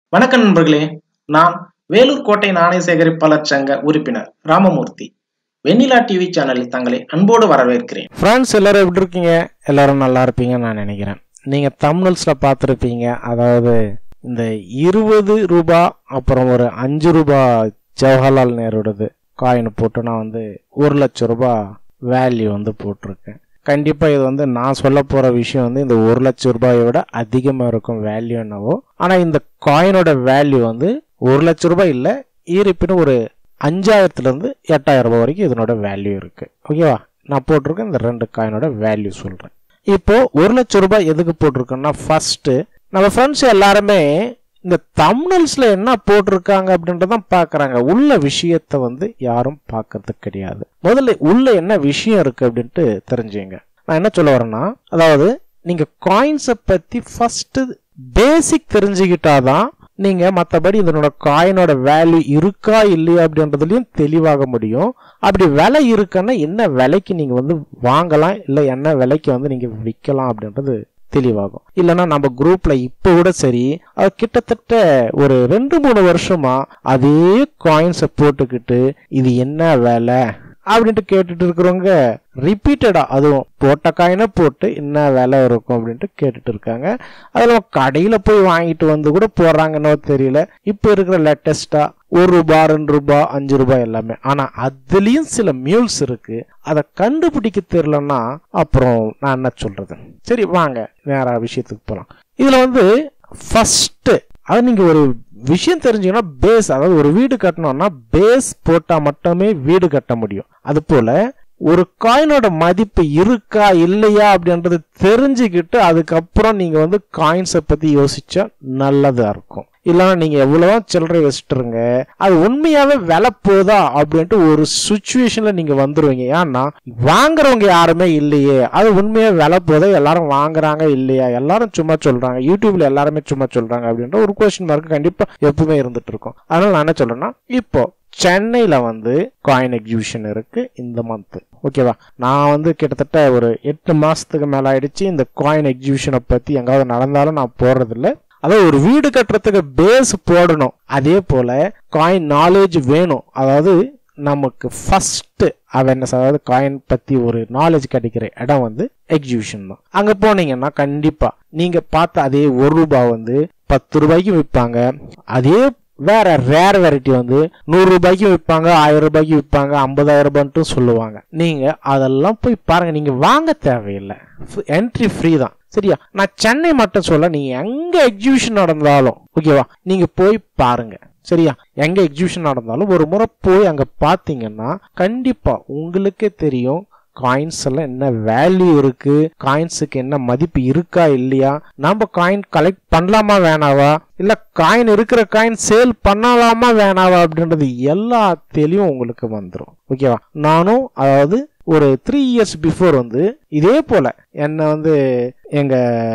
வணக்கம் நண்பர்களே நான் வேலூர் கோட்டை நாணய சேகரிப்பாளர் சங்க உறுப்பினர் ராமமூர்த்தி வெண்ணிலா டிவி சேனலில் தங்களை அன்போடு வரவேற்கிறேன் ஃப்ரெண்ட்ஸ் எல்லாரும் எப்படி இருக்கீங்க எல்லாரும் நல்லா இருப்பீங்கன்னு நான் நினைக்கிறேன் நீங்கள் தமிழ்ஸில் பார்த்துருப்பீங்க அதாவது இந்த இருபது ரூபா அப்புறம் ஒரு அஞ்சு ரூபா ஜவஹர்லால் நேருடையது காயின் போட்டு நான் வந்து ஒரு லட்சம் ரூபாய் வேல்யூ வந்து போட்டிருக்கேன் கண்டிப்பாக இது வந்து நான் சொல்ல போகிற விஷயம் வந்து இந்த ஒரு லட்சம் ரூபாயை விட அதிகமாக இருக்கும் வேல்யூ என்னவோ ஆனால் இந்த காயினோட வேல்யூ வந்து ஒரு லட்சம் ரூபாய் இல்லை இருப்பினும் ஒரு அஞ்சாயிரத்துலேருந்து எட்டாயிரம் ரூபாய் வரைக்கும் இதனோட வேல்யூ இருக்குது ஓகேவா நான் போட்டிருக்கேன் இந்த ரெண்டு காயினோட வேல்யூ சொல்கிறேன் இப்போ ஒரு லட்சம் ரூபாய் எதுக்கு போட்டிருக்கோன்னா ஃபர்ஸ்ட் நம்ம ஃப்ரெண்ட்ஸ் எல்லாருமே இந்த தம்னல்ஸ்ல என்ன போட்டிருக்காங்க அப்படின்றதான் பார்க்கறாங்க உள்ள விஷயத்த வந்து யாரும் பார்க்கறது கிடையாது முதல்ல உள்ள என்ன விஷயம் இருக்கு அப்படின்ட்டு தெரிஞ்சுங்க நான் என்ன சொல்ல வரேன்னா அதாவது நீங்க காயின்ஸை பத்தி ஃபர்ஸ்ட் பேசிக் தெரிஞ்சுக்கிட்டாதான் நீங்க மற்றபடி இதனோட காயினோட வேல்யூ இருக்கா இல்லையா அப்படின்றதுலயும் தெளிவாக முடியும் அப்படி விலை இருக்குன்னா என்ன விலைக்கு நீங்க வந்து வாங்கலாம் இல்லை என்ன விலைக்கு வந்து நீங்க விற்கலாம் அப்படின்றது தெளிவாகும் இல்லைன்னா நம்ம குரூப்ல இப்போ கூட சரி அது கிட்டத்தட்ட ஒரு ரெண்டு மூணு வருஷமா அதே காயின்ஸை போட்டுக்கிட்டு இது என்ன வேலை அப்படின்ட்டு கேட்டுட்டு இருக்கிறவங்க ரிப்பீட்டடா அதுவும் போட்ட காயினை போட்டு என்ன விலை இருக்கும் அப்படின்ட்டு கேட்டுட்டு இருக்காங்க அதில் நம்ம கடையில் போய் வாங்கிட்டு வந்து கூட போடுறாங்கன்னோ தெரியல இப்போ இருக்கிற லேட்டஸ்டா ஒரு ரூபாய் ரெண்டு ரூபாய் அஞ்சு ரூபாய் எல்லாமே ஆனா அதுலயும் சில மியூல்ஸ் இருக்கு அதை கண்டுபிடிக்க தெரியலன்னா அப்புறம் நான் என்ன சொல்றது சரி வாங்க வேற விஷயத்துக்கு போலாம் இதுல வந்து ஃபர்ஸ்ட் அது நீங்க ஒரு விஷயம் தெரிஞ்சீங்கன்னா பேஸ் அதாவது ஒரு வீடு கட்டணும்னா பேஸ் போட்டா மட்டுமே வீடு கட்ட முடியும் அது போல ஒரு காயினோட மதிப்பு இருக்கா இல்லையா அப்படின்றது தெரிஞ்சுக்கிட்டு அதுக்கப்புறம் நீங்க வந்து காயின்ஸை பத்தி யோசிச்சா நல்லதா இருக்கும் இல்லைன்னா நீங்க எவ்வளவு சில்லறை வச்சுட்டுருங்க அது உண்மையாவே விலை போதா அப்படின்ட்டு ஒரு சுச்சுவேஷன்ல நீங்க வந்துருவீங்க ஏன்னா வாங்குறவங்க யாருமே இல்லையே அது உண்மையா விலை போதா எல்லாரும் வாங்குறாங்க இல்லையா எல்லாரும் சும்மா சொல்றாங்க யூடியூப்ல எல்லாருமே சும்மா சொல்றாங்க அப்படின்ற ஒரு கொஸ்டின் மார்க் கண்டிப்பா எப்பவுமே இருந்துட்டு இருக்கும் அதனால நான் என்ன சொல்றேன்னா இப்போ சென்னையில வந்து காயின் எக்ஸிபிஷன் இருக்கு இந்த மந்த் ஓகேவா நான் வந்து கிட்டத்தட்ட ஒரு எட்டு மாசத்துக்கு மேல ஆயிடுச்சு இந்த காயின் எக்ஸிபிஷனை பத்தி எங்காவது நடந்தாலும் நான் போடுறது இல்ல அதாவது ஒரு வீடு கட்டுறதுக்கு பேஸ் போடணும் அதே போல காயின் நாலேஜ் வேணும் அதாவது நமக்கு ஃபர்ஸ்ட் அவேர்னஸ் அதாவது காயின் பத்தி ஒரு நாலேஜ் கிடைக்கிற இடம் வந்து எக்ஸிபிஷன் தான் அங்க போனீங்கன்னா கண்டிப்பா நீங்க பார்த்த அதே ஒரு ரூபாய் வந்து பத்து ரூபாய்க்கு விற்பாங்க அதே வேற ரேர் வெரைட்டி வந்து நூறு ரூபாய்க்கு விற்பாங்க ஆயிரம் ரூபாய்க்கு விற்பாங்க ஐம்பதாயிரம் ரூபான்ட்டும் சொல்லுவாங்க நீங்க அதெல்லாம் போய் பாருங்க நீங்க வாங்க தேவையில்லை என்ட்ரி ஃப்ரீ தான் சரியா நான் சென்னை மட்டும் சொல்ல நீங்க எங்க எக்ஸிபிஷன் நடந்தாலும் ஓகேவா நீங்க போய் பாருங்க சரியா எங்க எக்ஸிபிஷன் நடந்தாலும் ஒரு முறை போய் அங்க பாத்தீங்கன்னா கண்டிப்பா உங்களுக்கே தெரியும் காயின்ஸ் எல்லாம் என்ன வேல்யூ இருக்கு காயின்ஸுக்கு என்ன மதிப்பு இருக்கா இல்லையா நம்ம காயின் கலெக்ட் பண்ணலாமா வேணாவா இல்ல காயின் இருக்கிற காயின் சேல் பண்ணலாமா வேணாவா அப்படின்றது எல்லா தெளிவும் உங்களுக்கு வந்துடும் ஓகேவா நானும் அதாவது ஒரு த்ரீ இயர்ஸ் பிஃபோர் வந்து இதே போல என்னை வந்து எங்க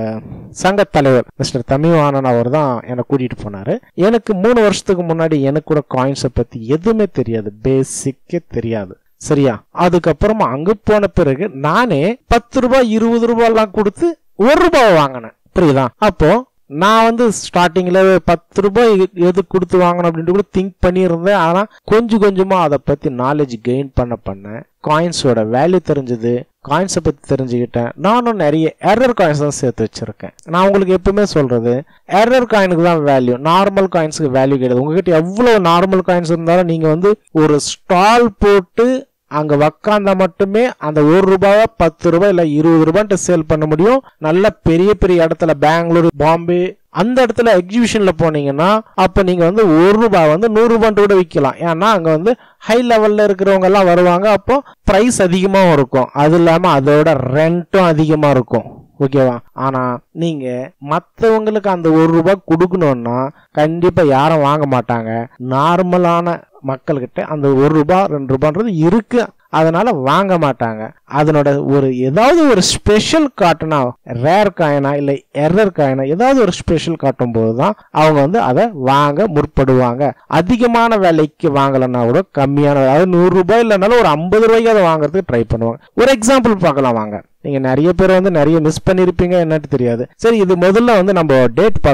சங்க தலைவர் மிஸ்டர் தமிழ்வாணன் அவர் தான் என்னை கூட்டிட்டு போனாரு எனக்கு மூணு வருஷத்துக்கு முன்னாடி எனக்கு கூட காயின்ஸை பத்தி எதுவுமே தெரியாது பேசிக்கே தெரியாது சரியா அதுக்கப்புறமா அங்க போன பிறகு நானே பத்து ரூபாய் இருபது ரூபாய் எல்லாம் கொடுத்து ஒரு ரூபாய் வாங்கினேன் புரியுதா அப்போ நான் வந்து ஸ்டார்டிங்ல பத்து ரூபாய் எது கொடுத்து வாங்கணும் அப்படின்ட்டு கூட திங்க் பண்ணியிருந்தேன் ஆனா கொஞ்சம் கொஞ்சமா அதை பத்தி நாலேஜ் கெயின் பண்ண பண்ண காயின்ஸோட வேல்யூ தெரிஞ்சது காயின்ஸை பத்தி தெரிஞ்சுக்கிட்டேன் நானும் நிறைய எரர் காயின்ஸ் தான் சேர்த்து வச்சிருக்கேன் நான் உங்களுக்கு எப்பவுமே சொல்றது எரர் காயினுக்கு தான் வேல்யூ நார்மல் காயின்ஸுக்கு வேல்யூ கிடையாது உங்ககிட்ட எவ்வளவு நார்மல் காயின்ஸ் இருந்தாலும் நீங்க வந்து ஒரு ஸ்டால் போட்டு அங்க உக்காந்தா மட்டுமே அந்த ஒரு ரூபாய் பத்து ரூபாய் இல்ல இருபது ரூபாய்ட்டு சேல் பண்ண முடியும் நல்ல பெரிய பெரிய இடத்துல பெங்களூர் பாம்பே அந்த இடத்துல எக்ஸிபிஷன்ல போனீங்கன்னா அப்ப நீங்க வந்து ஒரு ரூபாய் வந்து நூறு ரூபாய்ட்டு கூட விற்கலாம் ஏன்னா அங்க வந்து ஹை லெவல்ல இருக்கிறவங்க எல்லாம் வருவாங்க அப்போ பிரைஸ் அதிகமாகவும் இருக்கும் அது இல்லாம அதோட ரெண்ட்டும் அதிகமா இருக்கும் ஓகேவா ஆனா நீங்க மத்தவங்களுக்கு அந்த ஒரு ரூபாய் கொடுக்கணும்னா கண்டிப்பா யாரும் வாங்க மாட்டாங்க நார்மலான மக்கள்கிட்ட அந்த ஒரு ரூபாய் ரெண்டு ரூபான்றது இருக்கு அதனால வாங்க மாட்டாங்க அதனோட ஒரு ஏதாவது ஒரு ஸ்பெஷல் காட்டுனா ரேர் காயினா இல்ல எரர் காயினா ஏதாவது ஒரு ஸ்பெஷல் காட்டும் போதுதான் அவங்க வந்து அதை வாங்க முற்படுவாங்க அதிகமான விலைக்கு வாங்கலைன்னா கூட கம்மியான அதாவது நூறு ரூபாய் இல்லைனாலும் ஒரு ஐம்பது ரூபாய்க்கு அதை வாங்குறதுக்கு ட்ரை பண்ணுவாங்க ஒரு எக்ஸாம்பிள் பார்க்கலாம் வாங்க நீங்க நிறைய பேர் வந்து நிறைய மிஸ் பண்ணிருப்பீங்க என்னன்னு தெரியாது சரி இது முதல்ல வந்து நம்ம டேட் பார்த்துலாம்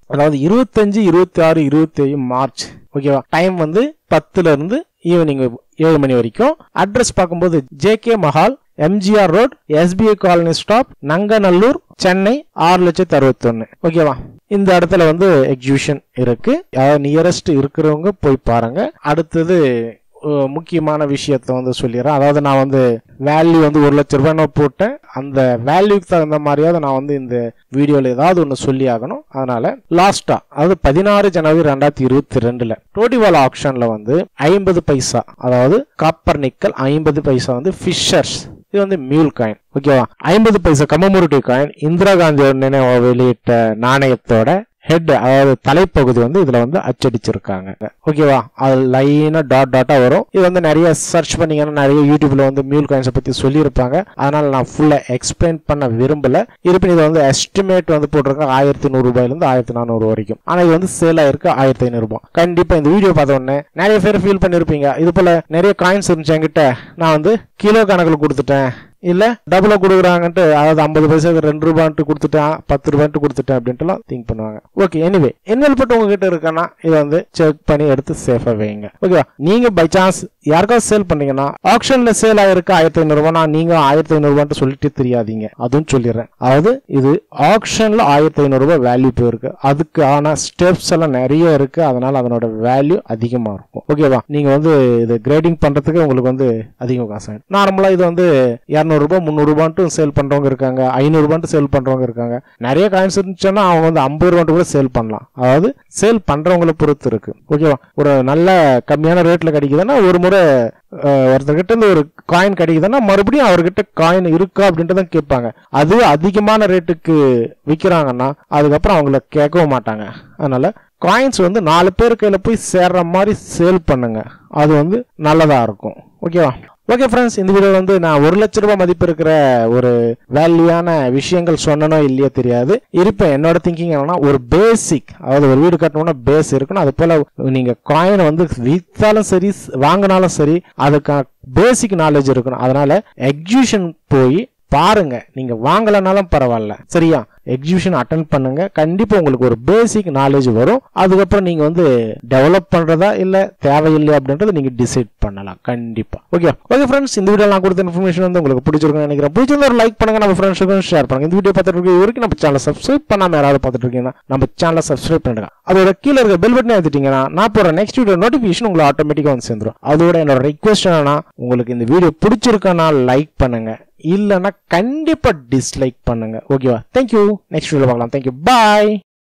அதாவது இருபத்தஞ்சு இருபத்தி ஆறு இருபத்தி ஏழு மார்ச் ஓகேவா டைம் வந்து பத்துல இருந்து ஈவினிங் ஏழு மணி வரைக்கும் அட்ரஸ் பார்க்கும்போது J K Mahal MGR road SBI colony stop Nanganallur Chennai ஆறு லட்சத்தி அறுபத்தொன்னு ஓகேவா இந்த இடத்துல வந்து எக்ஸிபிஷன் இருக்கு அதாவது நியரஸ்ட் இருக்கிறவங்க போய் பாருங்க அடுத்தது அஹ், முக்கியமான விஷயத்த வந்து சொல்லிடுறேன் அதாவது நான் வந்து வேல்யூ வந்து ஒரு லட்ச ரூபாய் நான் போட்டேன் அந்த வேல்யூக்கு தகுந்த மாதிரியாவது நான் வந்து இந்த வீடியோவில் ஏதாவது ஒன்று சொல்லி ஆகணும் அதனால லாஸ்டா அதாவது பதினாறு ஜனவரி ரெண்டாயிரத்தி இருபத்தி ரெண்டுல டோட்டிவால் ஆப்ஷன்ல வந்து ஐம்பது பைசா அதாவது காப்பர் நிக்கல் ஐம்பது பைசா வந்து ஃபிஷர்ஸ் இது வந்து மியூல் காயின் ஓகேவா ஐம்பது பைசா கமமூரிட்டிவ் காயின் இந்திரா காந்தியோட நினைவு வெளியிட்ட நாணயத்தோட ஹெட் அதாவது தலைப்பகுதி வந்து இதுல வந்து அச்சடிச்சிருக்காங்க ஓகேவா அது லைனா டாட் டாட்டா வரும் இது வந்து நிறைய சர்ச் பண்ணீங்கன்னா நிறைய யூடியூப்ல வந்து மியூல் காயின்ஸை பத்தி சொல்லியிருப்பாங்க அதனால நான் ஃபுல்லா எக்ஸ்பிளைன் பண்ண விரும்பல இருப்பினும் இது வந்து எஸ்டிமேட் வந்து போட்டிருக்காங்க ஆயிரத்தி நூறு ரூபாயில இருந்து ஆயிரத்தி நானூறு வரைக்கும் ஆனா இது வந்து சேல் ஆயிருக்கு ஆயிரத்தி ஐநூறு ரூபாய் கண்டிப்பா இந்த வீடியோ பார்த்த உடனே நிறைய பேர் ஃபீல் பண்ணிருப்பீங்க இது போல நிறைய காயின்ஸ் இருந்துச்சு என்கிட்ட நான் வந்து கிலோ கணக்கில் கொடுத்துட்டேன் இல்ல டபுளா கொடுக்குறாங்கன்ட்டு அதாவது ஐம்பது பைசாக்கு ரெண்டு ரூபான்ட்டு கொடுத்துட்டேன் பத்து ரூபான்ட்டு கொடுத்துட்டேன் அப்படின்ட்டுலாம் திங்க் பண்ணுவாங்க ஓகே எனிவே இன்வெல்பட் உங்ககிட்ட இருக்கன்னா இதை வந்து செக் பண்ணி எடுத்து சேஃபா வைங்க ஓகேவா நீங்க பை சான்ஸ் யாருக்காவது சேல் பண்ணீங்கன்னா ஆப்ஷன்ல சேல் ஆயிருக்கு ஆயிரத்தி ஐநூறு ரூபாய் நீங்க ஆயிரத்தி ஐநூறு ரூபான்ட்டு சொல்லிட்டு தெரியாதீங்க அதுவும் சொல்லிடுறேன் அதாவது இது ஆப்ஷன்ல ஆயிரத்தி ஐநூறு ரூபாய் வேல்யூ போயிருக்கு அதுக்கான ஸ்டெப்ஸ் எல்லாம் நிறைய இருக்கு அதனால அதனோட வேல்யூ அதிகமா இருக்கும் ஓகேவா நீங்க வந்து இது கிரேடிங் பண்றதுக்கு உங்களுக்கு வந்து அதிகம் காசு ஆகும் நார்மலா இது வந்து இரநூறு ரூபாய் முந்நூறு ரூபான்ட்டு சேல் பண்றவங்க இருக்காங்க ஐநூறு ரூபான்ட்டு சேல் பண்றவங்க இருக்காங்க நிறைய காயின்ஸ் இருந்துச்சுன்னா அவங்க வந்து ஐம்பது ரூபான்ட்டு கூட சேல் பண்ணலாம் அதாவது சேல் பண்றவங்களை பொறுத்து இருக்கு ஓகேவா ஒரு நல்ல கம்மியான ரேட்ல கிடைக்குதுன்னா ஒரு முறை அஹ், ஒருத்தர்கிட்ட இருந்து ஒரு காயின் கிடைக்குதுன்னா மறுபடியும் அவர்கிட்ட காயின் இருக்கா அப்படின்ட்டு தான் கேட்பாங்க அது அதிகமான ரேட்டுக்கு விற்கிறாங்கன்னா அதுக்கப்புறம் அவங்கள கேட்கவும் மாட்டாங்க அதனால காயின்ஸ் வந்து நாலு பேர் கையில போய் சேர்ற மாதிரி சேல் பண்ணுங்க அது வந்து நல்லதா இருக்கும் ஓகேவா ஓகே ஃப்ரெண்ட்ஸ் இந்த வீடியோ வந்து நான் ஒரு லட்ச ரூபாய் மதிப்பு இருக்கிற ஒரு வேல்யூயான விஷயங்கள் சொன்னனோ இல்லையோ தெரியாது இருப்பேன் என்னோட திங்கிங் என்னன்னா ஒரு பேசிக் அதாவது ஒரு வீடு கட்டணும்னா பேஸ் இருக்கணும் அது போல நீங்க காயின் வந்து வித்தாலும் சரி வாங்கினாலும் சரி அதுக்கான பேசிக் நாலேஜ் இருக்கணும் அதனால எக்ஸிபிஷன் போய் பாருங்க நீங்க வாங்கலனாலும் பரவாயில்ல சரியா எக்ஸிபிஷன் அட்டன் பண்ணுங்க கண்டிப்பா உங்களுக்கு ஒரு பேசிக் நாலேஜ் வரும் அதுக்கப்புறம் நீங்க வந்து டெவலப் பண்றதா இல்ல தேவையில்லை அப்படின்றத நீங்க டிசைட் பண்ணலாம் கண்டிப்பா ஓகே ஓகே ஃப்ரெண்ட்ஸ் இந்த வீடியோ நான் கொடுத்த இன்ஃபர்மேஷன் வந்து உங்களுக்கு பிடிச்சிருக்கும்னு நினைக்கிறேன் பிடிச்சிருந்தா ஒரு லைக் பண்ணுங்க நம்ம ஃப்ரெண்ட்ஸுக்கும் ஷேர் பண்ணுங்க இந்த வீடியோ பார்த்துட்டு இருக்க வரைக்கும் நம்ம சேனல் சப்ஸ்கிரைப் பண்ணாம யாராவது பார்த்துட்டு இருக்கீங்கன்னா நம்ம சேனலை சப்ஸ்கிரைப் பண்ணுங்க அதோட கீழே இருக்க பெல் பட்டன் எடுத்துட்டீங்கன்னா நான் போற நெக்ஸ்ட் வீடியோ நோட்டிஃபிகேஷன் உங்களுக்கு ஆட்டோமேட்டிக்கா வந்து சேர்ந்துரும் அதோட என்னோட ரெக்வஸ்ட் என்னன்னா உங்களுக்கு இந்த வீடியோ பிடிச்சிருக்கனா லைக் பண்ணுங்க இல்லைன்னா கண்டிப்பா டிஸ்லைக் பண்ணுங்க ஓகேவா தேங்க்யூ நெக்ஸ்ட் வீடியோ பார்க்கலாம் தேங்க்யூ பாய்